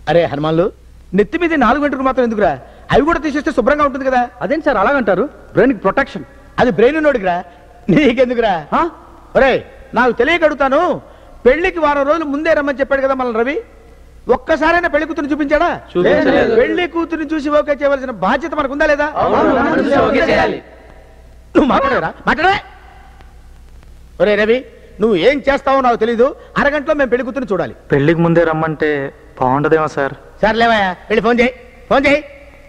అరే హనుమాన్లు నెత్తి మీద ఈ నాలుగు వెంట్రుకలు మాత్రం ఎందుకురా అవి కూడా తీసేస్తే శుభ్రంగా ఉంటుంది కదా అదేంటి సార్ అలాగంటారు బ్రెయిన్ ప్రొటెక్షన్ అది బ్రెయిన్ ఉన్నోడికిరా నీకెందుకురా ఒరే నాకు తెలియక అడుగుతాను పెళ్లికి వారం రోజులు ముందే రమ్మని చెప్పాడు కదా మన రవి ఒక్కసారైనా పెళ్లి కూతురు చూపించాడా చూపించలేదు. పెళ్లి కూతురు చూసి ఓకే చేయవలసిన బాధ్యత మనకు ఉందా లేదా మనం చూసి ఓకే చేయాలి. నువ్వు మాట్లాడరా మాట్లాడే ఒరే రవి నువ్వు ఏం చేస్తావో నాకు తెలీదు అరగంటలో మేము పెళ్లి కూతురు చూడాలి పెళ్లికి ముందే రమ్మంటే బాగుండదేమో సార్ సర్లేవయ్యా వెళ్ళి ఫోన్ చేయి ఫోన్ చేయి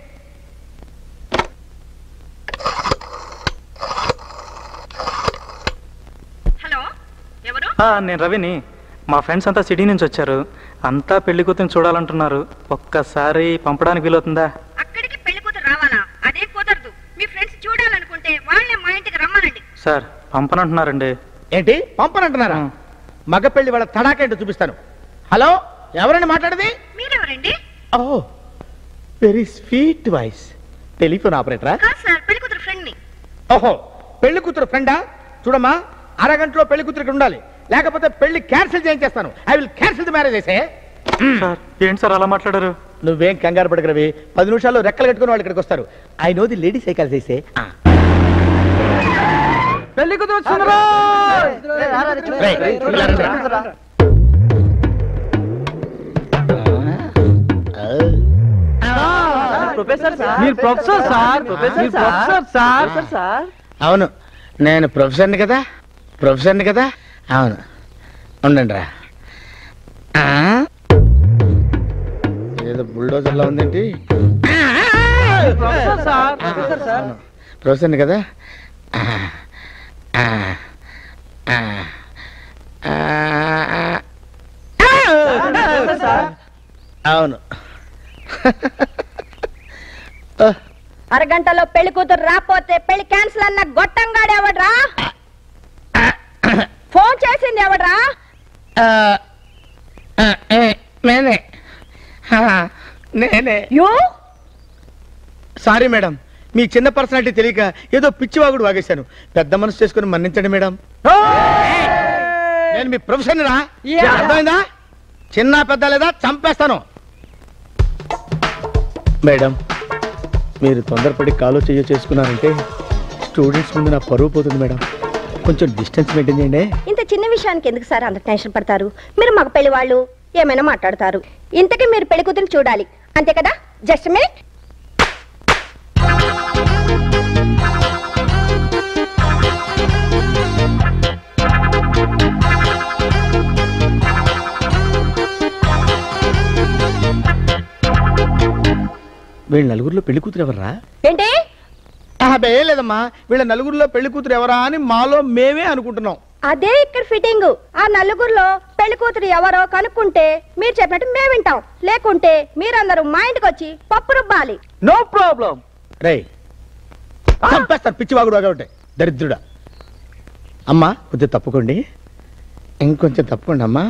ఆ, నేను రవిని మా ఫ్రెండ్స్ అంతా సిటీ నుంచి వచ్చారు అంతా పెళ్లి కూతురు చూడాలంటున్నారు ఒక్కసారి పంపడానికి వీలవుతుందా అక్కడికి పెళ్లి కూతురు రావాలా అదే కుదరదు మీ ఫ్రెండ్స్ చూడాలనుకుంటే వాళ్ళే మా ఇంటికి రమ్మనండి సార్ పంపనంటున్నారండి ఏంటి పంపనంటున్నారా మగ పెళ్లి వాళ్ళ తడాకేంటో చూపిస్తాను హలో ఎవరండి మాట్లాడేది మీరెవరండి oh very sweet voice telephone ఆపరేటరా కాదు సార్ పెళ్లి కూతురు ఫ్రెండ్ ని ఓహో పెళ్లి కూతురు ఫ్రెండా చూడమ్మా అరగంటలో పెళ్లి కూతురు ఇక్కడ ఉండాలి లేకపోతే పెళ్లి క్యాన్సిల్ చేయించేస్తాను I will cancel the marriage అయితే సార్ ఏంటి సార్ అలా మాట్లాడారు నువ్వేం కంగారు పడకు రవి పది నిమిషాల్లో రెక్కలు కట్టుకుని వాళ్ళు ఇక్కడికి వస్తారు I know the lady cycle చేసే పెళ్లి కూతురు వచ్చిందిరా! ప్రొఫెసర్ సార్ మీరు ప్రొఫెసర్ సార్ ప్రొఫెసర్ మీరు ప్రొఫెసర్ సార్ ప్రొఫెసర్ సార్ అవును నేను ప్రొఫెసర్ని కదా ప్రొఫెసర్ని కదా అవును ఉండండి రా ఆ? ఏదో బుల్డోజర్లో ఉందేంటి ప్రొఫెసర్ సార్ ప్రొఫెసర్ సార్ అవును. ప్రొఫెసర్ని కదా ఆ, ఆ, ఆ, ఆ, అవును అరగంటలో పెళ్లి కూతురు రాపోతే పెళ్లి క్యాన్సిల్ అన్న గొట్టంగాడు ఎవడ్రా ఫోన్ చేసింది ఎవడ్రా ఆ, ఆ, ఏ, నేనే ఆ, నేనే యూ సారీ మేడం మీ చిన్న పర్సనాలిటీ తెలియక ఏదో పిచ్చివాగుడు వాగేశాను పెద్ద మనసు చేసుకుని మన్నించండి మేడం నేను మీ ప్రొఫెషన్ రా అర్థమైందా చిన్న పెద్ద లేదా చంపేస్తాను మేడం మీరు తొందరపడి కాలో చెయ్యో చేసుకున్నారంటే స్టూడెంట్స్ ముందు నా పరువు పోతుంది మేడం కొంచెం డిస్టెన్స్ మెయింటైన్ చేయండి ఇంత చిన్న విషయానికి ఎందుకు సార్ అంత టెన్షన్ పడతారు మీరు మగ పెళ్లి వాళ్ళు ఏమైనా మాట్లాడతారు ఇంతకీ మీరు పెళ్లి కూతురు చూడాలి అంతే కదా జస్ట్ మినిట్ వీళ్ళ నలుగురిలో పెళ్లి కూతురు ఎవర్రా ఏంటి ఆహా, ఏం లేదమ్మా వీళ్ళ నలుగురిలో పెళ్లి కూతురు ఎవరా అని మాలో మేమే అనుకుంటున్నాం అదే ఇక్కడ ఫిట్టింగ్ ఆ నలుగురిలో పెళ్లి కూతురు ఎవరో కనుక్కుంటే మీరు చెప్పినట్టు మేము వింటాం లేకుంటే మీరందరూ మా ఇంటికి వచ్చి పప్పు రుబ్బాలి నో ప్రాబ్లం రే చంపేస్తారు పిచ్చివాగుడు వాగా ఉంటాయి దరిద్రుడా అమ్మా కొద్దిగా తప్పుకోండి ఇంకొంచెం తప్పుకోండి అమ్మా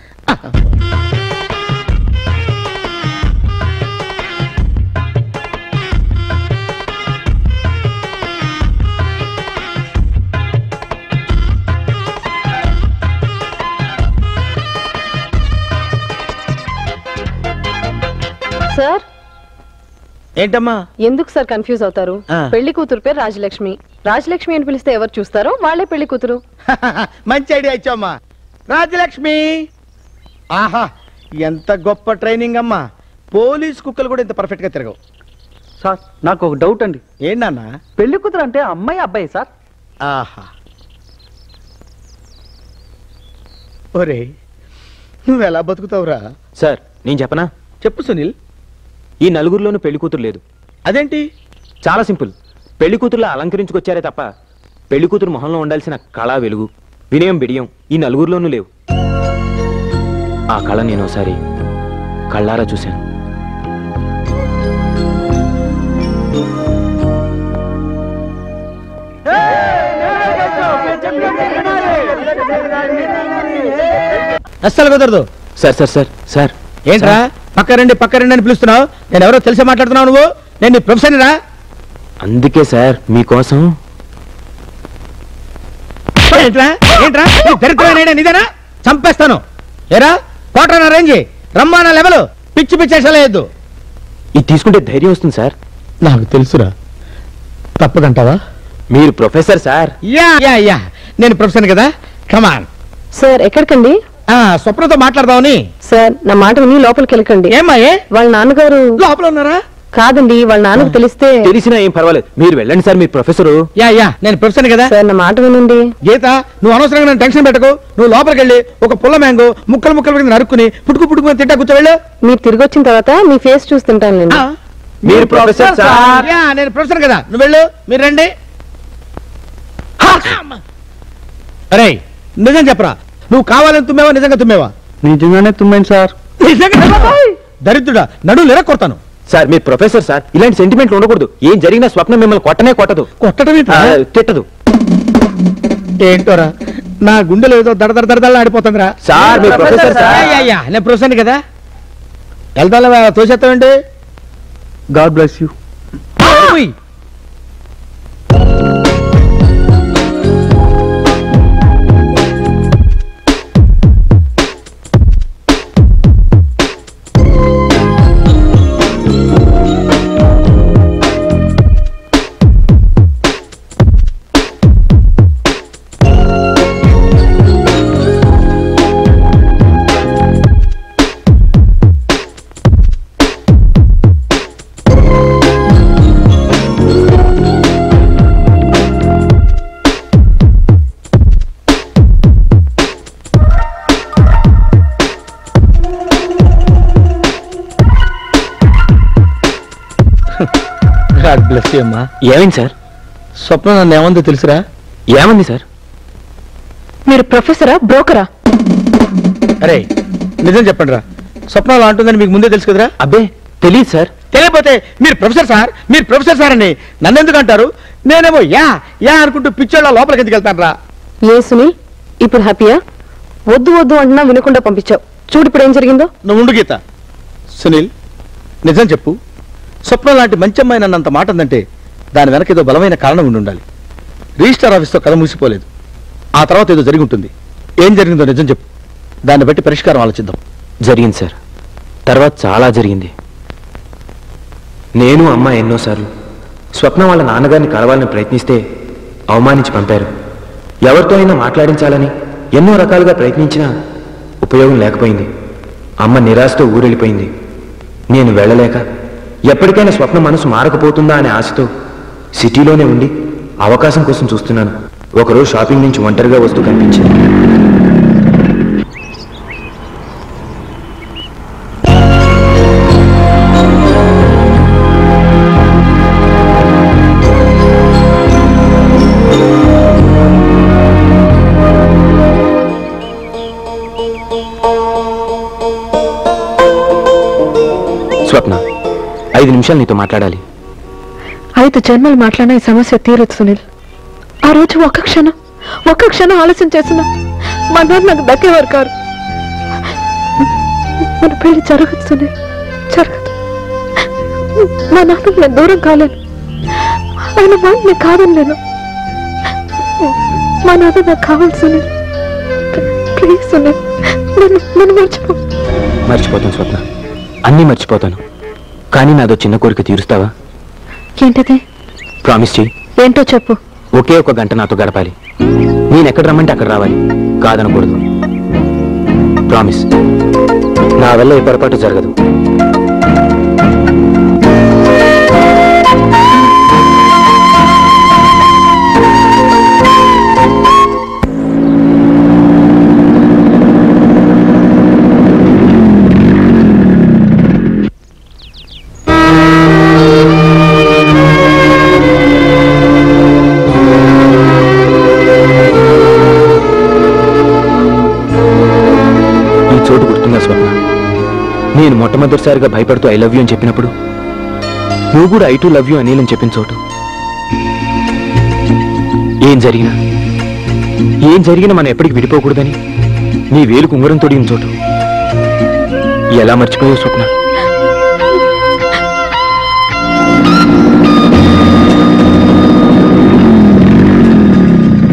సార్ ఏంటమ్మా ఎందుకు సార్ కన్ఫ్యూజ్ అవుతారు ఆ. పెళ్లి కూతురు పేరు రాజలక్ష్మి రాజలక్ష్మి అని పిలిస్తే ఎవరు చూస్తారో వాళ్ళే పెళ్లి కూతురు మంచి ఐడియా ఇచ్చామ్మా రాజలక్ష్మి ఆహా ఎంత గొప్ప ట్రైనింగ్ అమ్మా పోలీస్ కుక్కలు కూడా ఇంత పర్ఫెక్ట్ గా తిరగవు సార్ నాకు ఒక డౌట్ అండి ఏంటన్నా పెళ్లి కూతురు అంటే అమ్మాయి అబ్బాయి సార్ ఆహా ఒరే నువ్వు ఎలా బతుకుతావురా సార్ నేను చెప్పనా చెప్పు సునీల్ ఈ నలుగురిలోనూ పెళ్లి కూతురు లేదు అదేంటి చాలా సింపుల్ పెళ్లి కూతురులా అలంకరించుకొచ్చారే తప్ప పెళ్లి కూతురు మొహంలో ఉండాల్సిన కళ వెలుగు వినయం బిడియం ఈ నలుగురిలోనూ లేవు ఆ కళ నేను ఒకసారి కళ్ళారా చూశాను అస్సలు కుదరదు సార్ సార్ సార్ సార్ ఏంట్రా పక్క రండి పక్క రండి అని పిలుస్తున్నావు నేను ఎవరో తెలిసి మాట్లాడుతున్నావు నువ్వు నేను నీ ప్రొఫెసర్ రా అందుకే సార్ మీకోసం ఏంట్రా ఏంట్రా నీ దరిద్రమైన ఐడియా నీదేనా చంపేస్తాను ఏరా కోటనా రేంజ్ రమ్మానా లెవెల్ పిచ్చి పిచ్చి అసలేదు ఇది తీసుకుంటే ధైర్యం వస్తుంది సార్ నాకు తెలుసురా తప్పదంటావా మీరు professor sir yeah yeah yeah నేను ప్రొఫెసర్ కదా కమాన్ సార్ ఎక్కడికండి ఆ స్వప్నతో మాట్లాడదామని సార్ నా మాట విని లోపలికి వెళ్ళకండి ఏమ్మా ఏ వాళ్ళ నాన్నగారు లోపల ఉన్నారా కాదండి వాళ్ళ నాన్నకు తెలిస్తే తెలిసినా ఏం పర్వాలేదు మీరు వెళ్ళండి సార్ మీరు ప్రొఫెసరు యా యా నేను ప్రొఫెసర్ కదా సార్ నా మాట వినండి గీత నువ్వు అనవసరంగా నన్ను టెన్షన్ పెట్టకు నువ్వు లోపలికి వెళ్ళి ఒక పుల్ల మ్యాంగో ముక్కలు ముక్కలు కింద నరుక్కుని పుట్టుకు పుట్టుకుని తింటా కూర్చోవెళ్ళు మీరు తిరిగి వచ్చిన తర్వాత మీ ఫేస్ చూస్తుంటానులేండి మీరు ప్రొఫెసర్ సార్ యా నేను ప్రొఫెసర్ కదా నువ్వు వెళ్ళు మీరు రండి అరే నిజం చెప్పరా నువ్వు కావాలని తుమ్మేవా నిజంగా తుమ్మేవా నిజంగానే తుమ్మాను సార్ నిజంగా తుమ్మేవా? దరిద్రుడా నడువు లేరా కొడతాను సార్ మీరు ప్రొఫెసర్ సార్ ఇలాంటి సెంటిమెంట్లు ఉండకూడదు ఏం జరిగినా స్వప్నం మిమ్మల్ని కొట్టనే కొట్టదు కొట్టడం ఆ, తిట్టదు ఏంటోరా నా గుండెలో ఏదో దడ దడ దడదల ఆడిపోతుందిరా సార్ మీరు professor yeah, sir yeah, yeah, నేను ప్రొఫెసర్ కదా వెళ్తా తోసేస్తావేంటి గాడ్ బ్లెస్ యూ ఉయ్. గాడ్ బ్లెస్ యూ అమ్మా ఏమైంది సార్ స్వప్న నన్ను ఏమందో తెలుసురా ఏమంది సార్ మీరు ప్రొఫెసరా బ్రోకరా అరే నిజం చెప్పండి రా స్వప్నాలు అంటుందని మీకు ముందే తెలుసు కదరా అబ్బే తెలియదు సార్ తెలియకపోతే మీరు ప్రొఫెసర్ సార్ మీరు ప్రొఫెసర్ సార్ అని నన్ను ఎందుకు అంటారు నేనేమో యా యా అనుకుంటూ పిచ్చోళ్ళ లోపలికి ఎందుకు వెళ్తాను రా ఏ సునీల్ ఇప్పుడు హ్యాపీయా వద్దు వద్దు అంటున్నా వినకుండా పంపించావు చూడు ఇప్పుడు ఏం జరిగిందో నువ్వు ఉండు గీత సునీల్ నిజం చెప్పు స్వప్న లాంటి మంచి అమ్మాయి నన్నంత మాట ఉందంటే దాని వెనక ఏదో బలమైన కారణం ఉండి ఉండాలి రిజిస్టర్ ఆఫీస్తో కథ మూసిపోలేదు ఆ తర్వాత ఏదో జరిగి ఉంటుంది ఏం జరిగిందో నిజం చెప్పు దాన్ని బట్టి పరిష్కారం ఆలోచిద్దాం జరిగింది సార్ తర్వాత చాలా జరిగింది నేను అమ్మ ఎన్నోసార్లు స్వప్న వాళ్ళ నాన్నగారిని కలవాలని ప్రయత్నిస్తే అవమానించి పంపారు ఎవరితో అయినా మాట్లాడించాలని ఎన్నో రకాలుగా ప్రయత్నించినా ఉపయోగం లేకపోయింది అమ్మ నిరాశతో ఊరెళ్ళిపోయింది నేను వెళ్ళలేక ఎప్పటికైనా స్వప్న మనసు మారకపోతుందా అనే ఆశతో సిటీలోనే ఉండి అవకాశం కోసం చూస్తున్నాను ఒకరోజు షాపింగ్ నుంచి ఒంటరిగా వస్తూ కనిపించింది స్వప్న ఐదు నిమిషాలు నీతో మాట్లాడాలి ఐదు జన్మలు మాట్లాడిన ఈ సమస్య తీరదు సునీల్ ఆ రోజు ఒక్క క్షణం ఒక్క క్షణం ఆలస్యం చేసిన మా నాన్న నాకు దక్కేవారు కారు మన పెళ్లి జరగదు సునీల్ జరగదు మా నాన్న నేను దూరం కాలేను ఆయన మాట నేను కాదనలేను మా నాన్న నాకు కావాలి సునీల్ ప్లీజ్ సునీల్ నన్ను నన్ను మర్చిపో మర్చిపోతాను స్వప్న అన్నీ మర్చిపోతాను కానీ నాదో చిన్న కోరిక తీరుస్తావా ఏంటిది ప్రామిస్ చేయి ఏంటో చెప్పు ఒకే ఒక గంట నాతో గడపాలి నేను ఎక్కడ రమ్మంటే అక్కడ రావాలి కాదనకూడదు ప్రామిస్ నా వల్ల ఏ పొరపాటు జరగదు ఈ చోటు గుర్తుందా స్వప్న నేను మొట్టమొదటిసారిగా భయపడుతూ ఐ లవ్ యూ అని చెప్పినప్పుడు నువ్వు కూడా ఐ టు లవ్ యూ అనిలని చెప్పిన చోటు ఏం జరిగినా ఏం జరిగినా మనం ఎప్పటికి విడిపోకూడదని నీ వేలుకు ఉంగరం తొడిగిన చోటు ఎలా మర్చిపోయావు స్వప్న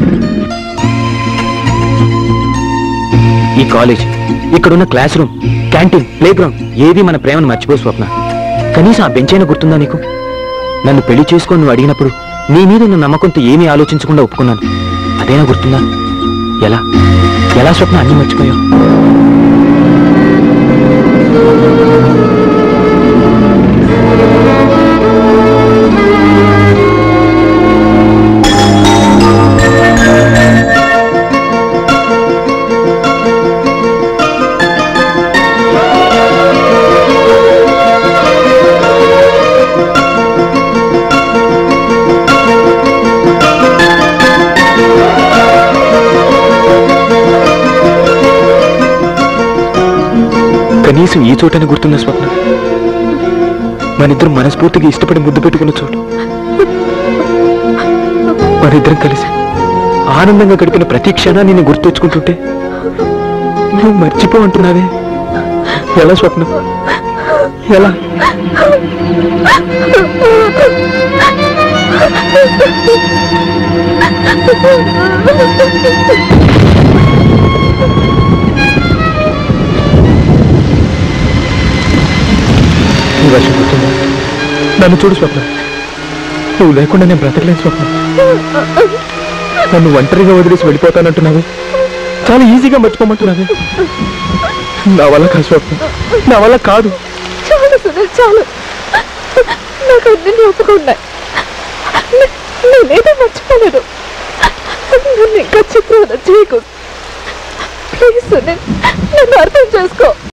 ఈ కాలేజ్ ఇక్కడున్న classroom canteen playground ఏది మన ప్రేమను మర్చిపో స్వప్న కనీసం ఆ బెంచైనా గుర్తుందా నీకు నన్ను పెళ్లి చేసుకొని నువ్వు అడిగినప్పుడు నీ మీద ఉన్న నమ్మకంతో ఏమీ ఆలోచించకుండా ఒప్పుకున్నాను అదేనా గుర్తుందా ఎలా ఎలా స్వప్న అన్ని మర్చిపోయావు కనీసం ఈ చోటని గుర్తున్న స్వప్న మనిద్దరం మనస్ఫూర్తిగా ఇష్టపడి ముద్దు పెట్టుకున్న చోటు మనిద్దరం కలిసి ఆనందంగా గడిపిన ప్రతి క్షణాన్ని నేను గుర్తొచ్చుకుంటుంటే నువ్వు మర్చిపో అంటున్నావే ఎలా స్వప్న ఎలా ఈ వర్షం గుర్తుందా నన్ను చూడు స్వప్న నువ్వు లేకుండా నేను బ్రతకలేను స్వప్న నన్ను ఒంటరిగా వదిలేసి వెళ్ళిపోతానంటున్నావే చాలా ఈజీగా మర్చిపోమంటున్నావే నా వల్ల కాదు స్వప్న నా వల్ల కాదు చాలు సునీల్ చాలు నాకు అన్ని ఒప్పుకున్నాయి నే- నేనేదో మర్చిపోలేదు నన్ను ఇంకా చిత్రం చేయకు ప్లీజ్ సునీల్ నన్ను అర్థం చేసుకో